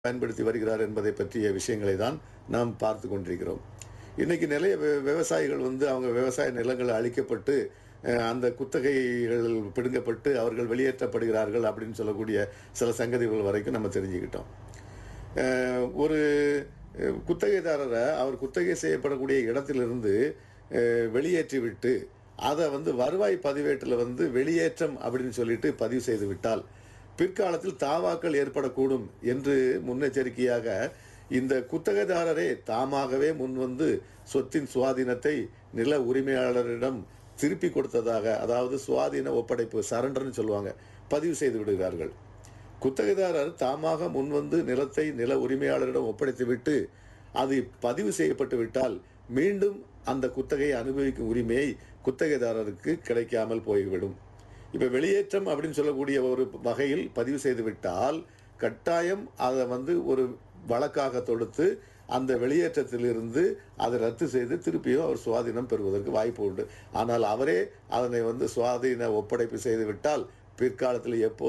பயன்படுத்தி வருகிறார் என்பதை பற்றிய விஷயங்களை தான் நாம் பார்த்து கொண்டிருக்கிறோம் இன்னைக்கு நிறைய வி- விவசாயிகள் வந்து அவங்க விவசாய நிலங்கள் அழிக்கப்பட்டு அஹ், அந்த குத்தகைகள் பிடுங்கப்பட்டு அவர்கள் வெளியேற்றப்படுகிறார்கள் அப்படின்னு சொல்லக்கூடிய சில சங்கதிகள் வரைக்கும் நம்ம தெரிஞ்சுக்கிட்டோம் அஹ், ஒரு அஹ், குத்தகைதாரரை அவர் குத்தகை செய்யப்படக்கூடிய இடத்திலிருந்து அஹ், வெளியேற்றி விட்டு அதை வந்து வருவாய் பதிவேட்டில் வந்து வெளியேற்றம் அப்படின்னு சொல்லிட்டு பதிவு செய்து விட்டால் பிற்காலத்தில் தாவாக்கள் ஏற்படக்கூடும் என்று முன்னெச்சரிக்கையாக இந்த குத்தகைதாரரே தாமாகவே முன்வந்து சொத்தின் சுவாதீனத்தை நில உரிமையாளரிடம் திருப்பி கொடுத்ததாக அதாவது சுவாதீன ஒப்படைப்பு சரண்டர்னு சொல்லுவாங்க பதிவு செய்து விடுகிறார்கள் குத்தகைதாரர் தாமாக முன்வந்து நிலத்தை நில உரிமையாளரிடம் ஒப்படைத்துவிட்டு அது பதிவு செய்யப்பட்டு விட்டால் மீண்டும் அந்த குத்தகையை அனுபவிக்கும் உரிமையை குத்தகைதாரருக்கு கிடைக்காமல் போய்விடும் இப்ப வெளியேற்றம் அப்படின்னு சொல்லக்கூடிய ஒரு வகையில் பதிவு செய்து விட்டால் கட்டாயம் அதை வந்து ஒரு வழக்காக தொடுத்து அந்த வெளியேற்றத்திலிருந்து அதை ரத்து செய்து திருப்பியும் அவர் சுவாதீனம் பெறுவதற்கு வாய்ப்பு உண்டு ஆனால் அவரே அதனை வந்து சுவாதீன ஒப்படைப்பு செய்து விட்டால் பிற்காலத்தில் எப்போ